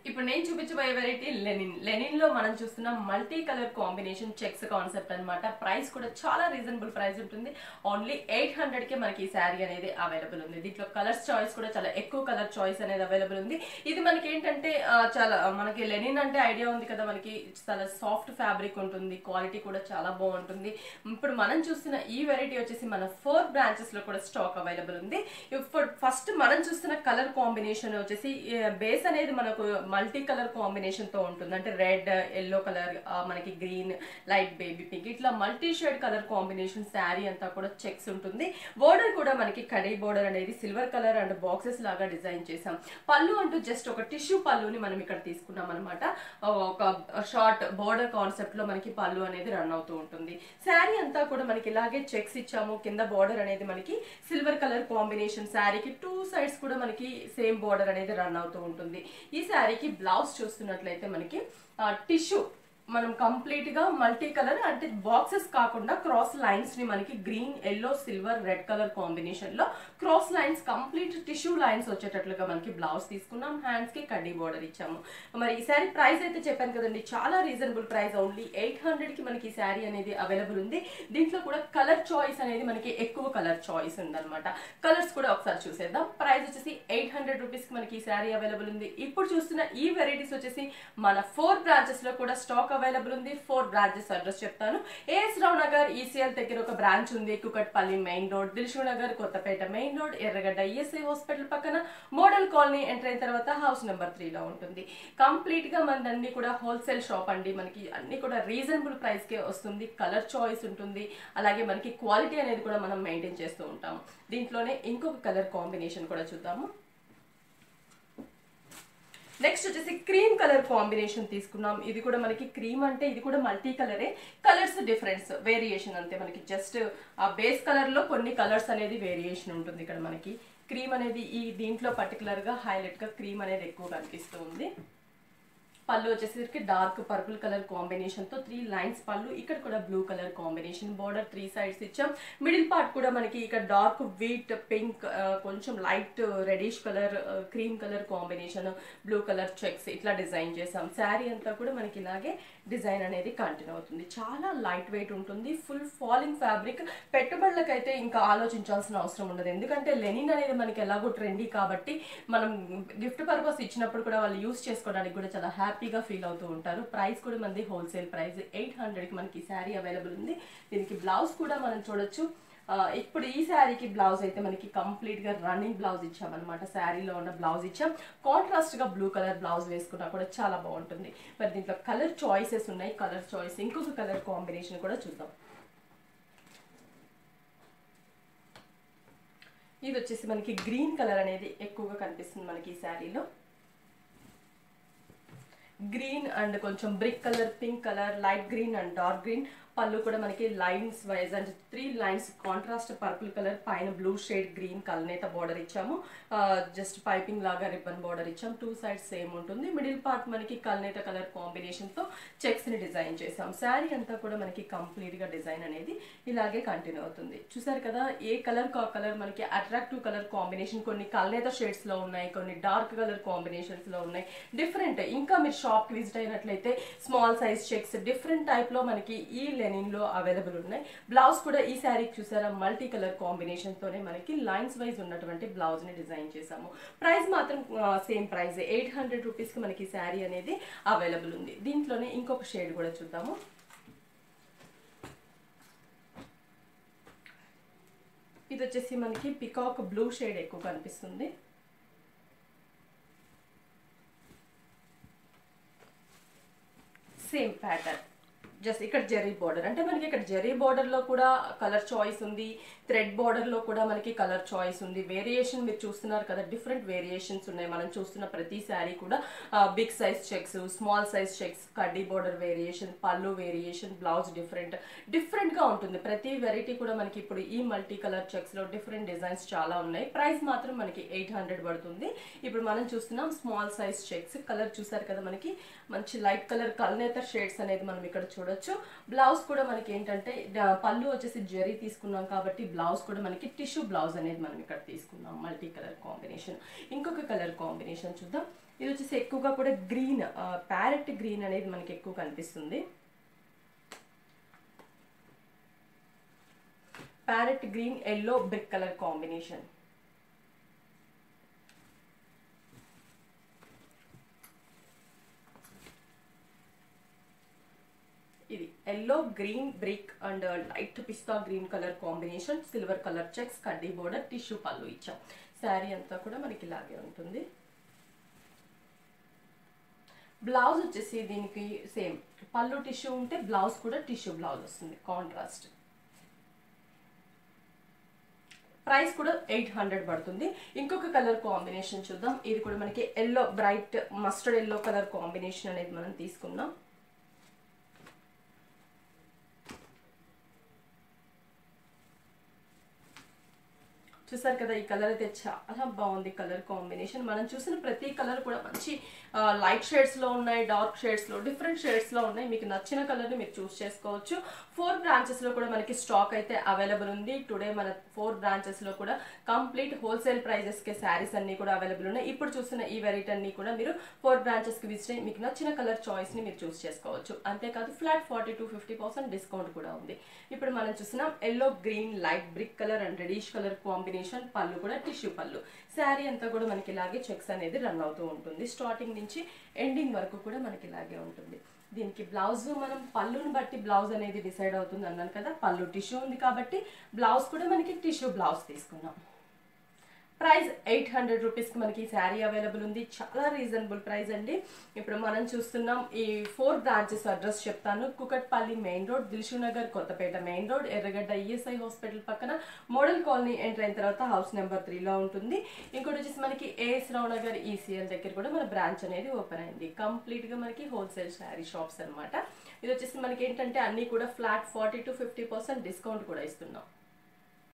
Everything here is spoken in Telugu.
ఇప్పుడు నేను చూపించబోయే వెరైటీ లెనిన్ లెనిన్ లో మనం చూస్తున్న multi colour combination checks concept అన్నమాట ప్రైస్ కూడా చాలా రీజనబుల్ ప్రైస్ ఉంటుంది ఓన్లీ ఎయిట్ హండ్రెడ్ కి మనకి ఈ శారీ అనేది అవైలబుల్ ఉంది దీంట్లో కలర్స్ చాయిస్ కూడా చాలా ఎక్కువ కలర్ చాయిస్ అనేది అవైలబుల్ ఉంది ఇది మనకి ఏంటంటే ఆ, చాలా మనకి లెనిన్ అంటే ఐడియా ఉంది కదా మనకి చాలా సాఫ్ట్ ఫ్యాబ్రిక్ ఉంటుంది క్వాలిటీ కూడా చాలా బాగుంటుంది ఇప్పుడు మనం చూస్తున్న ఈ వెరైటీ వచ్చేసి మన ఫోర్ బ్రాంచెస్ లో కూడా స్టాక్ అవైలబుల్ ఉంది ఇప్పుడు ఫస్ట్ మనం చూస్తున్న కలర్ కాంబినేషన్ వచ్చేసి బేస్ అనేది మనకు మల్టీ కలర్ కాంబినేషన్ తో ఉంటుంది అంటే రెడ్ ఎల్లో కలర్ మనకి గ్రీన్ లైట్ బేబీ పింక్ ఇట్లా multi shade colour combination sari అంతా కూడా చెక్స్ ఉంటుంది బోర్డర్ కూడా మనకి కడీ బోర్డర్ అనేది సిల్వర్ కలర్ అండ్ బాక్సెస్ లాగా డిజైన్ చేసాం పళ్ళు అంటూ జస్ట్ ఒక టిష్యూ పళ్ళుని మనం ఇక్కడ తీసుకున్నాం అనమాట ఒక షార్ట్ బోర్డర్ కాన్సెప్ట్ లో మనకి పళ్ళు అనేది రన్ అవుతూ ఉంటుంది శారీ అంతా కూడా మనకి ఇలాగే చెక్స్ ఇచ్చాము కింద బోర్డర్ అనేది మనకి సిల్వర్ కలర్ కాంబినేషన్ శారీకి టూ సైడ్స్ కూడా మనకి సేమ్ బోర్డర్ అనేది రన్ అవుతూ ఉంటుంది ఈ శారీకి బ్లౌజ్ చూస్తున్నట్లయితే మనకి టిష్యూ మనం కంప్లీట్ గా మల్టీ కలర్ అంటే బాక్సెస్ కాకుండా క్రాస్ లైన్స్ ని మనకి green yellow silver red colour combination లో cross lines complete tissue lines వచ్చేటట్లుగా మనకి బ్లౌజ్ తీసుకున్నాం హ్యాండ్స్ కి కడ్డీ బోర్డర్ ఇచ్చాము మరి ఈ శారీ ప్రైస్ అయితే చెప్పాను కదండి చాలా reasonable price only eight hundred కి మనకి ఈ శారీ అనేది అవైలబుల్ ఉంది దీంట్లో కూడా కలర్ చాయిస్ అనేది మనకి ఎక్కువ కలర్ చాయిస్ ఉందన్నమాట కలర్స్ కూడా ఒకసారి చూసేద్దాం ప్రైస్ వచ్చేసి ఎయిట్ హండ్రెడ్ రూపీస్ కి మనకి ఈ శారీ అవైలబుల్ ఉంది ఇప్పుడు చూస్తున్న ఈ వెరైటీస్ వచ్చేసి మన ఫోర్ బ్రాంచెస్ లో కూడా స్టాక్ అవైలబుల్ ఉంది ఫోర్ బ్రాంచెస్ అడ్రస్ చెప్తాను ఏఎస్ రావు నగర్ ఈసీఎల్ దగ్గర ఒక బ్రాంచ్ ఉంది Kukatpally main road Dilsukhnagar Kothapet main road Erragadda ESI hospital పక్కన మోడల్ కాలనీ ఎంటర్ అయిన తర్వాత హౌస్ నెంబర్ త్రీలో ఉంటుంది కంప్లీట్ గా మనది కూడా హోల్సేల్ షాప్ అండి మనకి అన్ని కూడా రీజనబుల్ ప్రైస్ కే వస్తుంది కలర్ చాయిస్ ఉంటుంది అలాగే మనకి క్వాలిటీ అనేది కూడా మనం మెయింటైన్ చేస్తూ ఉంటాము దీంట్లోనే ఇంకొక కలర్ కాంబినేషన్ కూడా చూద్దాము నెక్స్ట్ వచ్చేసి క్రీమ్ కలర్ కాంబినేషన్ తీసుకున్నాం ఇది కూడా మనకి క్రీమ్ అంటే ఇది కూడా మల్టీ కలరే కలర్స్ డిఫరెన్స్ వేరియేషన్ అంతే మనకి జస్ట్ ఆ బేస్ కలర్ లో కొన్ని కలర్స్ అనేది వేరియేషన్ ఉంటుంది ఇక్కడ మనకి క్రీమ్ అనేది ఈ దీంట్లో పర్టికులర్ గా హైలైట్ గా క్రీమ్ అనేది ఎక్కువ కనిపిస్తూ ఉంది పళ్ళు వచ్చేసరికి డార్క్ పర్పుల్ కలర్ కాంబినేషన్ తో త్రీ లైన్స్ పళ్ళు ఇక్కడ కూడా blue colour combination border three sides ఇచ్చాం మిడిల్ పార్ట్ కూడా మనకి ఇక్కడ డార్క్ వీట్ పింక్ కొంచెం light reddish colour cream colour combination blue colour checks ఇట్లా డిజైన్ చేసాం శారీ అంతా కూడా మనకి ఇలాగే డిజైన్ అనేది కంటిన్యూ అవుతుంది చాలా లైట్ వెయిట్ ఉంటుంది ఫుల్ ఫాలింగ్ ఫ్యాబ్రిక్ పెట్టుబడులకైతే ఇంకా ఆలోచించాల్సిన అవసరం ఉండదు ఎందుకంటే లెనిన్ అనేది మనకి ఎలాగో ట్రెండీ కాబట్టి మనం గిఫ్ట్ పర్పస్ ఇచ్చినప్పుడు కూడా వాళ్ళు యూస్ చేసుకోవడానికి కూడా చాలా హ్యాపీగా ఫీల్ అవుతూ ఉంటారు ప్రైస్ కూడా మనది హోల్సేల్ ప్రైస్ ఎయిట్ హండ్రెడ్కి మనకి శారీ అవైలబుల్ ఉంది దీనికి బ్లౌజ్ కూడా మనం చూడొచ్చు ఆ, ఇప్పుడు ఈ శారీకి బ్లౌజ్ అయితే మనకి కంప్లీట్ గా రన్నింగ్ బ్లౌజ్ ఇచ్చామన్నమాట శారీలో ఉన్న బ్లౌజ్ ఇచ్చాం కాంట్రాస్ట్ గా బ్లూ కలర్ బ్లౌజ్ వేసుకున్నా కూడా చాలా బాగుంటుంది మరి దీంట్లో కలర్ చాయిసెస్ ఉన్నాయి కలర్ చాయిస్ ఇంకొక కలర్ కాంబినేషన్ కూడా చూద్దాం ఇది వచ్చేసి మనకి గ్రీన్ కలర్ అనేది ఎక్కువగా కనిపిస్తుంది మనకి ఈ శారీలో గ్రీన్ అండ్ కొంచెం brick colour pink colour light green and dark green పళ్ళు కూడా మనకి లైన్స్ వైజ్ అంటే three lines contrast purple colour పైన బ్లూ షేడ్ గ్రీన్ కలనేత బార్డర్ ఇచ్చాము జస్ట్ పైపింగ్ లాగా రిబ్బన్ బార్డర్ ఇచ్చాం టూ సైడ్స్ సేమ్ ఉంటుంది మిడిల్ పార్ట్ మనకి కలనేత కలర్ కాంబినేషన్ తో చెక్స్ ని డిజైన్ చేసాం శారీ అంతా కూడా మనకి కంప్లీట్ గా డిజైన్ అనేది ఇలాగే కంటిన్యూ అవుతుంది చూసారు కదా ఏ కలర్ కా కలర్ మనకి అట్రాక్టివ్ కలర్ కాంబినేషన్ కొన్ని కలనేత షేడ్స్ లో ఉన్నాయి కొన్ని డార్క్ కలర్ కాంబినేషన్స్ లో ఉన్నాయి డిఫరెంట్ ఇంకా మీరు షాప్ కి విజిట్ అయినట్లయితే small size checks different type లో మనకి ఈ లెనిన్ లో అవైలబుల్ ఉన్నాయి బ్లౌజ్ కూడా ఈ శారీకి చూసారా మల్టీ కలర్ కాంబినేషన్ తోనే మనకి లైన్స్ వైజ్ ఉన్నటువంటి బ్లౌజ్ ని డిజైన్ చేసాము ప్రైస్ మాత్రం same price eight hundred rupees కి మనకి శారీ అనేది అవైలబుల్ ఉంది దీంట్లోనే ఇంకొక షేడ్ కూడా చూద్దాము ఇది వచ్చేసి మనకి పికాక్ బ్లూ షేడ్ ఎక్కువ కనిపిస్తుంది సేమ్ ప్యాటర్న్ జస్ట్ ఇక్కడ జెరీ బార్డర్ అంటే మనకి ఇక్కడ జెరీ బార్డర్ లో కూడా కలర్ చాయిస్ ఉంది థ్రెడ్ బార్డర్ లో కూడా మనకి కలర్ చాయిస్ ఉంది వేరియేషన్ మీరు చూస్తున్నారు కదా డిఫరెంట్ వేరియేషన్స్ ఉన్నాయి మనం చూస్తున్న ప్రతి శారీ కూడా big size checks small size checks కడ్డీ బార్డర్ వేరియేషన్ పళ్ళు వేరియేషన్ బ్లౌజ్ డిఫరెంట్ డిఫరెంట్ గా ఉంటుంది ప్రతి వెరైటీ కూడా మనకి ఇప్పుడు ఈ మల్టీ కలర్ చెక్స్ లో డిఫరెంట్ డిజైన్స్ చాలా ఉన్నాయి ప్రైస్ మాత్రం మనకి ఎయిట్ హండ్రెడ్ పడుతుంది ఇప్పుడు మనం చూస్తున్నాం స్మాల్ సైజ్ చెక్స్ కలర్ చూసారు కదా మనకి మంచి లైట్ కలర్ కల్నేత షేడ్స్ అనేది మనం ఇక్కడ చూడొచ్చు చూడొచ్చు బ్లౌజ్ కూడా మనకి ఏంటంటే డ- పళ్ళు వచ్చేసి జరీ తీసుకున్నాం కాబట్టి బ్లౌజ్ కూడా మనకి టిష్యూ బ్లౌజ్ అనేది మనం ఇక్కడ తీసుకున్నాం మల్టీ కలర్ కాంబినేషన్ ఇంకొక కలర్ కాంబినేషన్ చూద్దాం ఇది వచ్చేసి ఎక్కువగా కూడా గ్రీన్ ప్యారెట్ గ్రీన్ అనేది మనకి ఎక్కువ కనిపిస్తుంది parrot green yellow brick colour combination ఇది yellow green brick and light pista green colour combination silver colour checks కడ్డీ బోర్డర్ టిష్యూ పళ్ళు ఇచ్చాం శారీ అంతా కూడా మనకి ఇలాగే ఉంటుంది బ్లౌజ్ వచ్చేసి దీనికి సేమ్ పళ్ళు టిష్యూ ఉంటే బ్లౌజ్ కూడా టిష్యూ బ్లౌజ్ వస్తుంది కాంట్రాస్ట్ ప్రైస్ కూడా ఎయిట్ హండ్రెడ్ పడుతుంది ఇంకొక కలర్ కాంబినేషన్ చూద్దాం ఇది కూడా మనకి yellow bright mustard yellow colour combination అనేది మనం తీసుకున్నాం చూసారు కదా ఈ కలర్ అయితే చాలా బాగుంది కలర్ కాంబినేషన్ మనం చూసిన ప్రతి కలర్ కూడా మంచి లైట్ షేడ్స్ లో ఉన్నాయి డార్క్ షేడ్స్ లో డిఫరెంట్ షేడ్స్ లో ఉన్నాయి మీకు నచ్చిన కలర్ ని మీరు చూస్ చేసుకోవచ్చు ఫోర్ బ్రాంచెస్ లో కూడా మనకి స్టాక్ అయితే అవైలబుల్ ఉంది టుడే మన ఫోర్ బ్రాంచెస్ లో కూడా కంప్లీట్ హోల్సేల్ ప్రైజెస్ కి శారీస్ అన్ని కూడా అవైలబుల్ ఉన్నాయి ఇప్పుడు చూసిన ఈ వెరైటీ అన్ని కూడా మీరు ఫోర్ బ్రాంచెస్ కి విజిట్ అయ్యి మీకు నచ్చిన కలర్ చాయిస్ ని మీరు చూస్ చేసుకోవచ్చు అంతేకాదు flat forty to fifty percent discount కూడా ఉంది ఇప్పుడు మనం చూస్తున్నాం yellow green light brick colour and reddish colour combination పళ్ళు కూడా టిష్యూ పళ్ళు శారీ అంతా కూడా మనకి ఇలాగే చెక్స్ అనేది రన్ అవుతూ ఉంటుంది స్టార్టింగ్ నుంచి ఎండింగ్ వరకు కూడా మనకి ఇలాగే ఉంటుంది దీనికి బ్లౌజ్ మనం పళ్ళుని బట్టి బ్లౌజ్ అనేది డిసైడ్ అవుతుంది అన్నాను కదా పళ్ళు టిష్యూ ఉంది కాబట్టి బ్లౌజ్ కూడా మనకి టిష్యూ బ్లౌజ్ తీసుకున్నాం ప్రైస్ ఎయిట్ హండ్రెడ్ రూపీస్కి మనకి ఈ శారీ అవైలబుల్ ఉంది చాలా రీజనబుల్ ప్రైస్ అండి ఇప్పుడు మనం చూస్తున్నాం ఈ ఫోర్ బ్రాంచెస్ అడ్రస్ చెప్తాను Kukatpally main road Dilsukhnagar Kothapet main road Erragadda ESI hospital పక్కన మోడల్ కాలనీ ఎంటర్ అయిన తర్వాత హౌస్ నెంబర్ త్రీలో ఉంటుంది ఇంకోటి వచ్చేసి మనకి ఏఎస్ రావు నగర్ ఈసీఎల్ దగ్గర కూడా మన బ్రాంచ్ అనేది ఓపెన్ అయింది కంప్లీట్గా మనకి హోల్సేల్ శారీ షాప్స్ అన్నమాట ఇది వచ్చేసి మనకి ఏంటంటే అన్ని కూడా flat forty to fifty percent discount కూడా ఇస్తున్నాం